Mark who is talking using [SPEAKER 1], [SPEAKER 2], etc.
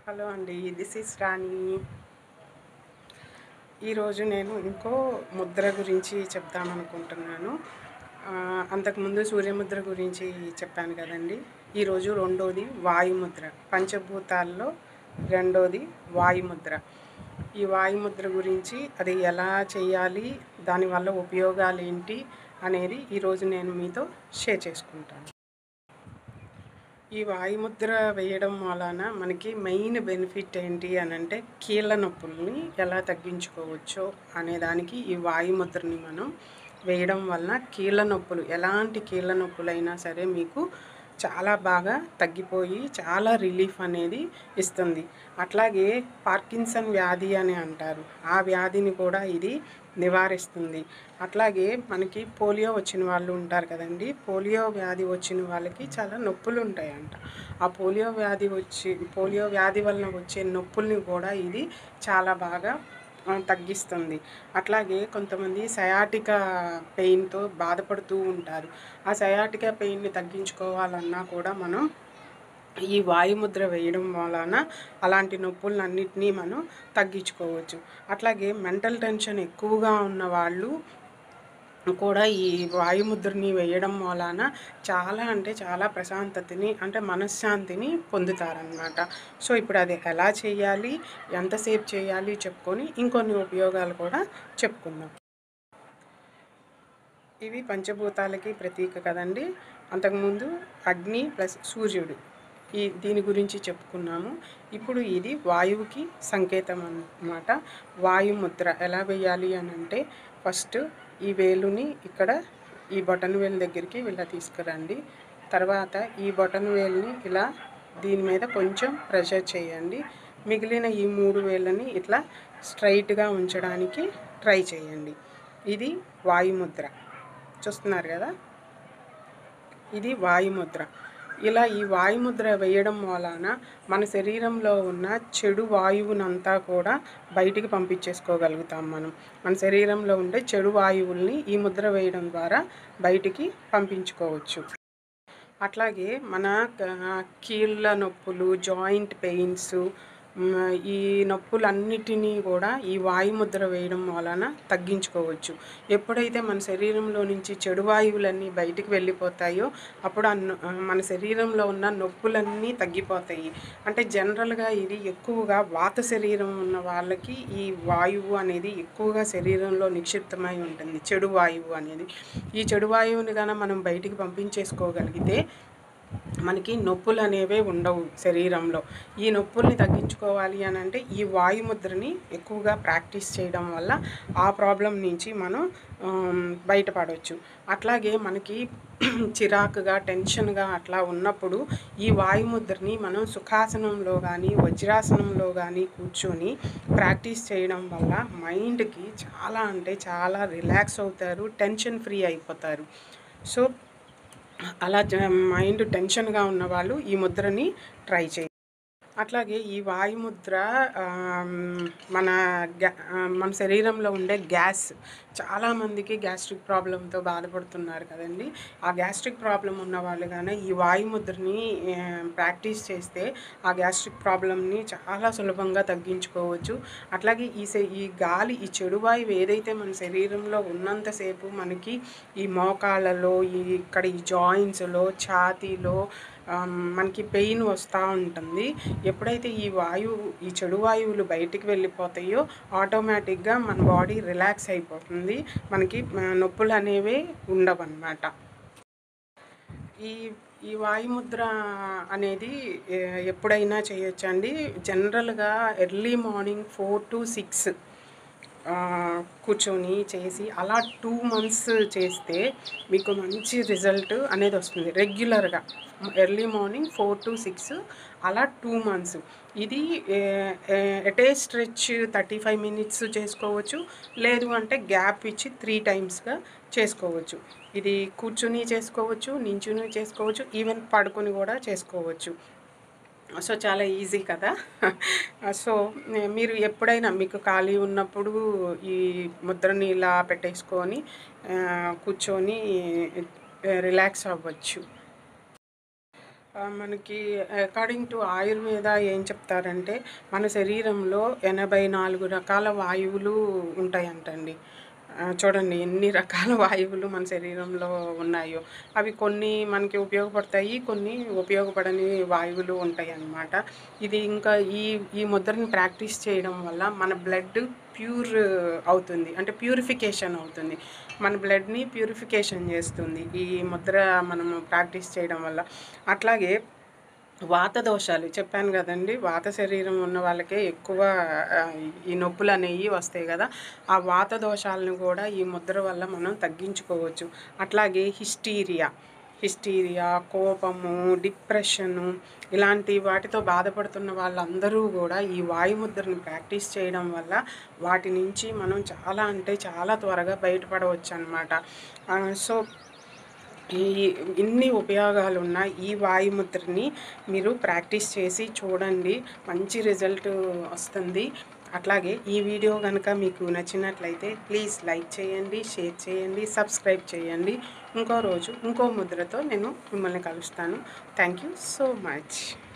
[SPEAKER 1] hello అండి this is రాణి ఈరోజు నేను ఇంకో ముద్ర గురించి చెప్దామనుకుంటున్నాను ఆ, అంతకుముందు సూర్యముద్ర గురించి చెప్పాను కదండి ఈరోజు రెండోది వాయుముద్ర పంచభూతాల్లో రెండోది వాయుముద్ర ఈ వాయుముద్ర గురించి అది ఎలా చేయాలి దానివల్ల ఉపయోగాలు ఏంటి అనేది ఈరోజు నేను మీతో షేర్ చేసుకుంటాను ఈ వాయుముద్ర వేయడం వలన మనకి మెయిన్ బెనిఫిట్ ఏంటి అని అంటే కీళ్ళ నొప్పుల్ని ఎలా తగ్గించుకోవచ్చో అనే దానికి ఈ వాయుముద్రని మనం వేయడం వలన కీళ్ళ నొప్పులు ఎలాంటి కీళ్ళ నొప్పులైనా సరే మీకు చాలా బాగా తగ్గిపోయి చాలా రిలీఫ్ అనేది ఇస్తుంది అట్లాగే పార్కిన్సన్ వ్యాధి అని అంటారు ఆ వ్యాధిని కూడా ఇది నివారిస్తుంది అట్లాగే మనకి పోలియో వచ్చిన వాళ్ళు ఉంటారు కదండి పోలియో వ్యాధి వచ్చిన వాళ్ళకి చాలా నొప్పులు ఉంటాయంట ఆ పోలియో వ్యాధి వచ్చి పోలియో వ్యాధి వలన వచ్చే నొప్పుల్ని కూడా ఇది చాలా బాగా ఆ, తగ్గిస్తుంది అట్లాగే కొంతమంది సయాటిక పెయిన్తో బాధపడుతూ ఉంటారు ఆ సయాటిక పెయిన్ని తగ్గించుకోవాలన్నా కూడా మనం ఈ వాయుముద్ర వేయడం వలన అలాంటి నొప్పులన్నిటినీ మనం తగ్గించుకోవచ్చు అట్లాగే మెంటల్ టెన్షన్ ఎక్కువగా ఉన్న వాళ్ళు కూడా ఈ వాయుముద్రని వేయడం వలన చాలా అంటే చాలా ప్రశాంతతని అంటే మనశ్శాంతిని పొందుతారనమాట సో ఇప్పుడు అది ఎలా చేయాలి ఎంతసేపు చేయాలి చెప్పుకొని ఇంకొన్ని ఉపయోగాలు కూడా చెప్పుకుందాం ఇవి పంచభూతాలకి ప్రతీక కదండి అంతకుముందు అగ్ని ప్లస్ సూర్యుడు ఈ దీని గురించి చెప్పుకున్నాము ఇప్పుడు ఇది వాయువుకి సంకేతం అన్నమాట వాయుముద్ర ఎలా వేయాలి అని అంటే ఫస్ట్ ఈ వేలుని ఇక్కడ ఈ బొటన్ వేలు దగ్గరికి ఇలా తీసుకురండి తర్వాత ఈ బొటన్ వేలుని ఇలా దీని మీద కొంచెం ప్రెషర్ చేయండి మిగిలిన ఈ మూడు వేళ్ళని ఇట్లా స్ట్రైట్గా ఉంచడానికి ట్రై చేయండి ఇది వాయుముద్ర చూస్తున్నారు కదా ఇది వాయుముద్ర ఇలా ఈ వాయుముద్ర వేయడం వలన మన శరీరంలో ఉన్న చెడు వాయువునంతా కూడా బయటికి పంపించేసుకోగలుగుతాం మనం మన శరీరంలో ఉండే చెడు వాయువుల్ని ఈ ముద్ర వేయడం ద్వారా బయటికి పంపించుకోవచ్చు అట్లాగే మన క- కీళ్ళ నొప్పులు జాయింట్ పెయిన్స్ మ్, ఈ నొప్పులన్నిటినీ కూడా ఈ వాయుముద్ర వేయడం వలన తగ్గించుకోవచ్చు ఎప్పుడైతే మన శరీరంలో నుంచి చెడు వాయువులన్నీ బయటికి వెళ్ళిపోతాయో అప్పుడు ఆ నొ- ఆ, మన శరీరంలో ఉన్న నొప్పులన్నీ తగ్గిపోతాయి అంటే జనరల్గా ఇది ఎక్కువగా వాత శరీరం ఉన్న వాళ్ళకి ఈ వాయువు అనేది ఎక్కువగా శరీరంలో నిక్షిప్తమై ఉంటుంది చెడు వాయువు అనేది ఈ చెడు వాయువుని కనుక మనం బయటికి పంపించేసుకోగలిగితే మనకి నొప్పులు అనేవే ఉండవు శరీరంలో ఈ నొప్పుల్ని తగ్గించుకోవాలి అని అంటే ఈ వాయుముద్రని ఎక్కువగా ప్రాక్టీస్ చేయడం వల్ల ఆ ప్రాబ్లం నుంచి మనం ఆమ్, బయటపడవచ్చు అట్లాగే మనకి చిరాకుగా టెన్షన్గా అట్లా ఉన్నప్పుడు ఈ వాయుముద్రని మనం సుఖాసనంలో కానీ వజ్రాసనంలో కానీ కూర్చొని ప్రాక్టీస్ చేయడం వల్ల మైండ్కి చాలా అంటే చాలా రిలాక్స్ అవుతారు టెన్షన్ ఫ్రీ అయిపోతారు సో అలా జ- మైండ్ టెన్షన్గా ఉన్న వాళ్ళు ఈ ముద్రని ట్రై చేయండి అట్లాగే ఈ వాయుముద్ర ఆమ్, మన గ్యా ఆ, మన శరీరంలో ఉండే గ్యాస్ చాలామందికి గ్యాస్ట్రిక్ ప్రాబ్లంతో బాధపడుతున్నారు కదండి ఆ గ్యాస్ట్రిక్ ప్రాబ్లం ఉన్న వాళ్ళు కానీ ఈ వాయుముద్రని ఆ, ప్రాక్టీస్ చేస్తే ఆ గ్యాస్ట్రిక్ ప్రాబ్లమ్ని చాలా సులభంగా తగ్గించుకోవచ్చు అట్లాగే ఈ శ- ఈ గాలి ఈ చెడు వాయువు ఏదైతే మన శరీరంలో ఉన్నంతసేపు మనకి ఈ మోకాళ్ళలో ఈ ఇక్కడ ఈ జాయింట్స్లో ఛాతీలో ఆమ్, మనకి పెయిన్ వస్తూ ఉంటుంది ఎప్పుడైతే ఈ వాయువు ఈ చెడు వాయువులు బయటికి వెళ్ళిపోతాయో ఆటోమేటిక్గా మన బాడీ రిలాక్స్ అయిపోతుంది మనకి ఆ, నొప్పులు అనేవి ఉండవన్నమాట ఈ ఈ వాయుముద్ర అనేది ఏ, ఎప్పుడైనా చేయొచ్చండి జనరల్గా early morning four to six కూర్చొని చేసి అలా టూ మంత్స్ చేస్తే మీకు మంచి రిజల్ట్ అనేది వస్తుంది రెగ్యులర్గా early morning four to six అలా టూ మంత్స్ ఇది ఎటే స్ట్రెచ్ థర్టీ ఫైవ్ మినిట్స్ చేసుకోవచ్చు లేదు అంటే గ్యాప్ ఇచ్చి త్రీ టైమ్స్గా చేసుకోవచ్చు ఇది కూర్చుని చేసుకోవచ్చు నించుని చేసుకోవచ్చు ఈవెన్ పడుకొని కూడా చేసుకోవచ్చు సో చాలా ఈజీ కదా సో నే- మీరు ఎప్పుడైనా మీకు ఖాళీ ఉన్నప్పుడు ఈ ముద్రని ఇలా పెట్టేసుకొని ఆ, కూర్చొని రిలాక్స్ అవ్వచ్చు ఆ, మనకి అకార్డింగ్ టు ఆయుర్వేద ఏం చెప్తారంటే మన శరీరంలో ఎనభై నాలుగు రకాల వాయువులు ఉంటాయంటండి ఆ, చూడండి ఎన్ని రకాల వాయువులు మన శరీరంలో ఉన్నాయో అవి కొన్ని మనకి ఉపయోగపడతాయి కొన్ని ఉపయోగపడని వాయువులు ఉంటాయి అన్నమాట ఇది ఇంకా ఈ ఈ ముద్రని ప్రాక్టీస్ చేయడం వల్ల మన బ్లడ్ ప్యూర్ అవుతుంది అంటే ప్యూరిఫికేషన్ అవుతుంది మన బ్లడ్ని ప్యూరిఫికేషన్ చేస్తుంది ఈ ముద్ర మనము ప్రాక్టీస్ చేయడం వల్ల అట్లాగే వాత దోషాలు చెప్పాను కదండి వాత శరీరం ఉన్న వాళ్ళకే ఎక్కువ ఆ, ఈ నొప్పులు అనేవి వస్తాయి కదా ఆ వాత దోషాలను కూడా ఈ ముద్ర వల్ల మనం తగ్గించుకోవచ్చు అట్లాగే హిస్టీరియా హిస్టీరియా కోపము డిప్రెషను ఇలాంటి వాటితో బాధపడుతున్న వాళ్ళందరూ కూడా ఈ వాయుముద్రను ప్రాక్టీస్ చేయడం వల్ల వాటి నుంచి మనం చాలా అంటే చాలా త్వరగా బయటపడవచ్చు అనమాట సో ఈ ఇన్ని ఉపయోగాలు ఉన్న ఈ వాయుముద్రని మీరు ప్రాక్టీస్ చేసి చూడండి మంచి రిజల్ట్ వస్తుంది అట్లాగే ఈ వీడియో కనుక మీకు నచ్చినట్లయితే ప్లీజ్ లైక్ చేయండి షేర్ చేయండి సబ్స్క్రైబ్ చేయండి ఇంకో రోజు ఇంకో ముద్రతో నేను మిమ్మల్ని కలుస్తాను థ్యాంక్ యూ సో మచ్